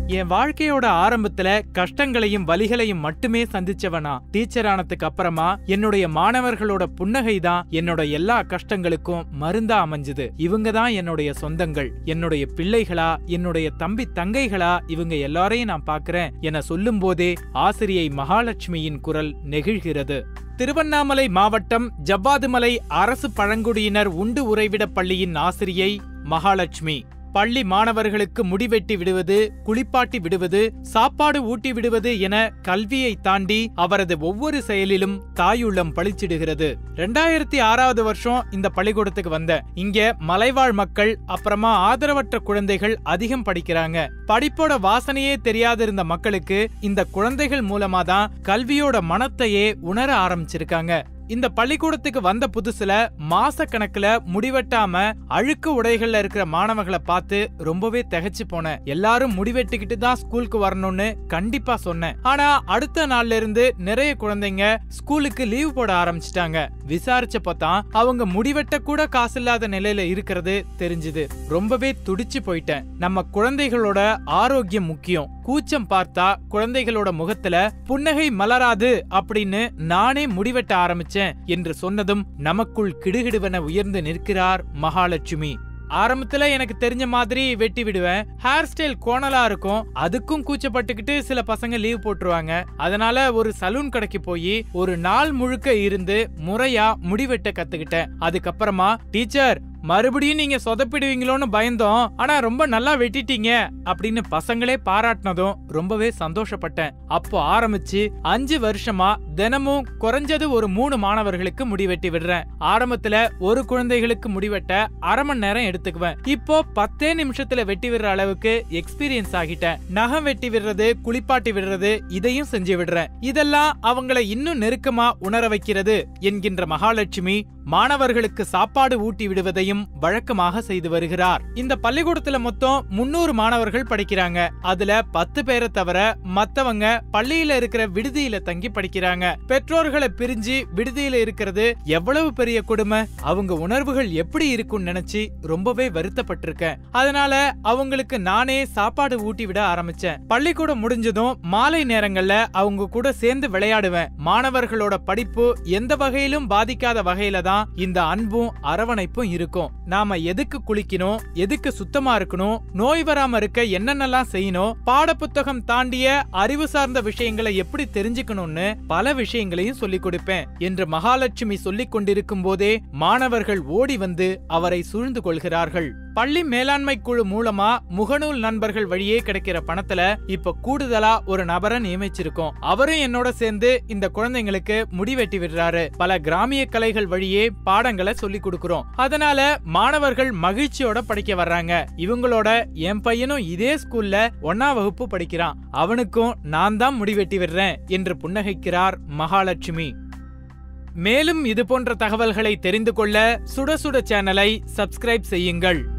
என் வாழ்க்கையோட ஆரம்பத்துல கஷ்டங்களையும் வலிகளையும் மட்டுமே சந்திச்சவனா டீச்சர் ஆனதுக்கு அப்புறமா என்னுடைய மாணவர்களோட புன்னகை தான் என்னோட எல்லா கஷ்டங்களுக்கும் மருந்தா அமைஞ்சது இவங்க தான் என்னுடைய சொந்தங்கள் என்னுடைய பிள்ளைகளா என்னுடைய தம்பி தங்கைகளா இவங்க எல்லாரையும் நான் பார்க்கிறேன் என சொல்லும் போதே ஆசிரியை மகாலட்சுமியின் குரல் நெகிழ்கிறது திருவண்ணாமலை மாவட்டம் ஜவ்வாதுமலை அரசு பழங்குடியினர் உண்டு உறைவிட பள்ளியின் ஆசிரியை மகாலட்சுமி பள்ளி மாணவர்களுக்கு முடிவெட்டி விடுவது குளிப்பாட்டி விடுவது சாப்பாடு ஊட்டி விடுவது என கல்வியை தாண்டி அவரது ஒவ்வொரு செயலிலும் தாயுள்ளம் பளிச்சிடுகிறது ரெண்டாயிரத்தி ஆறாவது வருஷம் இந்த பள்ளிக்கூடத்துக்கு வந்த இங்க மலைவாழ் மக்கள் அப்புறமா ஆதரவற்ற குழந்தைகள் அதிகம் படிக்கிறாங்க படிப்போட வாசனையே தெரியாதிருந்த மக்களுக்கு இந்த குழந்தைகள் மூலமா தான் கல்வியோட மனத்தையே உணர ஆரம்பிச்சிருக்காங்க இந்த பள்ளிக்கூடத்துக்கு வந்த புதுசுல மாச கணக்குல முடிவெட்டாம அழுக்கு உடைகள்ல இருக்கிற மாணவர்களை பார்த்து ரொம்பவே திகைச்சு போனேன் எல்லாரும் முடிவெட்டிக்கிட்டு தான் ஸ்கூலுக்கு வரணும்னு கண்டிப்பா சொன்னேன் ஆனா அடுத்த நாள்ல இருந்து நிறைய குழந்தைங்க ஸ்கூலுக்கு லீவ் போட ஆரம்பிச்சிட்டாங்க விசாரிச்சப்ப தான் அவங்க முடிவெட்ட கூட காசு இல்லாத நிலையில இருக்கிறது தெரிஞ்சுது ரொம்பவே துடிச்சு போயிட்டேன் நம்ம குழந்தைகளோட ஆரோக்கியம் முக்கியம் கூச்சம் பார்த்தா குழந்தைகளோட முகத்துல புன்னகை மலராது அப்படின்னு நானே முடிவெட்ட ஆரம்பிச்சேன் என்று சொன்னதும் நமக்குள் கிடுகிடுவென உயர்ந்து நிற்கிறார் மகாலட்சுமி ஆரம்பத்துல எனக்கு தெரிஞ்ச மாதிரி வெட்டி விடுவேன் ஹேர் ஸ்டைல் கோணலா இருக்கும் அதுக்கும் கூச்சப்பட்டுக்கிட்டு சில பசங்க லீவ் போட்டுருவாங்க அதனால ஒரு சலூன் கடைக்கு போய் ஒரு நாள் முழுக்க இருந்து முறையா முடிவெட்ட கத்துக்கிட்டேன் அதுக்கப்புறமா டீச்சர் மறுபடியும் நீங்க சொதப்பிடுவீங்களோன்னு பயந்தோம் ஆனா ரொம்ப நல்லா வெட்டிட்டீங்க அப்படின்னு பசங்களே பாராட்டினதும் ரொம்பவே சந்தோஷப்பட்டேன் அப்போ ஆரம்பிச்சு அஞ்சு வருஷமா தினமும் குறைஞ்சது ஒரு மூணு மாணவர்களுக்கு முடிவெட்டி விடுறேன் ஆரம்பத்துல ஒரு குழந்தைகளுக்கு முடிவெட்ட அரை மணி நேரம் எடுத்துக்குவேன் இப்போ பத்தே நிமிஷத்துல வெட்டி விடுற அளவுக்கு எக்ஸ்பீரியன்ஸ் ஆகிட்டேன் நகம் வெட்டி விடுறது குளிப்பாட்டி விடுறது இதையும் செஞ்சு விடுறேன் இதெல்லாம் அவங்கள இன்னும் நெருக்கமா உணர வைக்கிறது என்கின்ற மகாலட்சுமி மாணவர்களுக்கு சாப்பாடு ஊட்டி விடுவதையும் வழக்கமாக செய்து வருகிறார் இந்த பள்ளிக்கூடத்துல மொத்தம் முன்னூறு மாணவர்கள் படிக்கிறாங்க அதுல பத்து பேரை தவிர மத்தவங்க பள்ளியில இருக்கிற விடுதியில தங்கி படிக்கிறாங்க பெற்றோர்களை பிரிஞ்சு விடுதியில இருக்கிறது எவ்வளவு பெரிய கொடுமை அவங்க உணர்வுகள் எப்படி இருக்கும்னு நினைச்சு ரொம்பவே வருத்தப்பட்டிருக்கேன் அதனால அவங்களுக்கு நானே சாப்பாடு ஊட்டி விட ஆரம்பிச்சேன் பள்ளிக்கூடம் முடிஞ்சதும் மாலை நேரங்கள்ல அவங்க கூட சேர்ந்து விளையாடுவேன் மாணவர்களோட படிப்பு எந்த வகையிலும் பாதிக்காத வகையில தான் இந்த அன்பும் அரவணைப்பும் இருக்கும் நாம எதுக்கு குளிக்கணும் எதுக்கு சுத்தமா இருக்கணும் நோய் வராம இருக்க என்னென்னலாம் செய்யணும் பாடப்புத்தகம் தாண்டிய அறிவு சார்ந்த விஷயங்களை எப்படி தெரிஞ்சுக்கணும்னு பல விஷயங்களையும் சொல்லிக் கொடுப்பேன் என்று மகாலட்சுமி சொல்லிக் கொண்டிருக்கும் போதே மாணவர்கள் ஓடி வந்து அவரை சூழ்ந்து கொள்கிறார்கள் பள்ளி மேலாண்மை குழு மூலமா முகநூல் நண்பர்கள் வழியே கிடைக்கிற பணத்துல இப்ப கூடுதலா ஒரு நபரை நியமிச்சிருக்கோம் அவரும் என்னோட சேர்ந்து இந்த குழந்தைங்களுக்கு முடிவெட்டி விடுறாரு பல கிராமிய கலைகள் வழியே பாடங்களை சொல்லி கொடுக்கிறோம் அதனால மாணவர்கள் மகிழ்ச்சியோட படிக்க வர்றாங்க இவங்களோட என் பையனும் இதே ஸ்கூல்ல ஒன்னா வகுப்பு படிக்கிறான் அவனுக்கும் நான் தான் முடிவெட்டி விடுறேன் என்று புன்னகைக்கிறார் மகாலட்சுமி மேலும் இது போன்ற தகவல்களை தெரிந்து கொள்ள சுட சுட சேனலை சப்ஸ்கிரைப் செய்யுங்கள்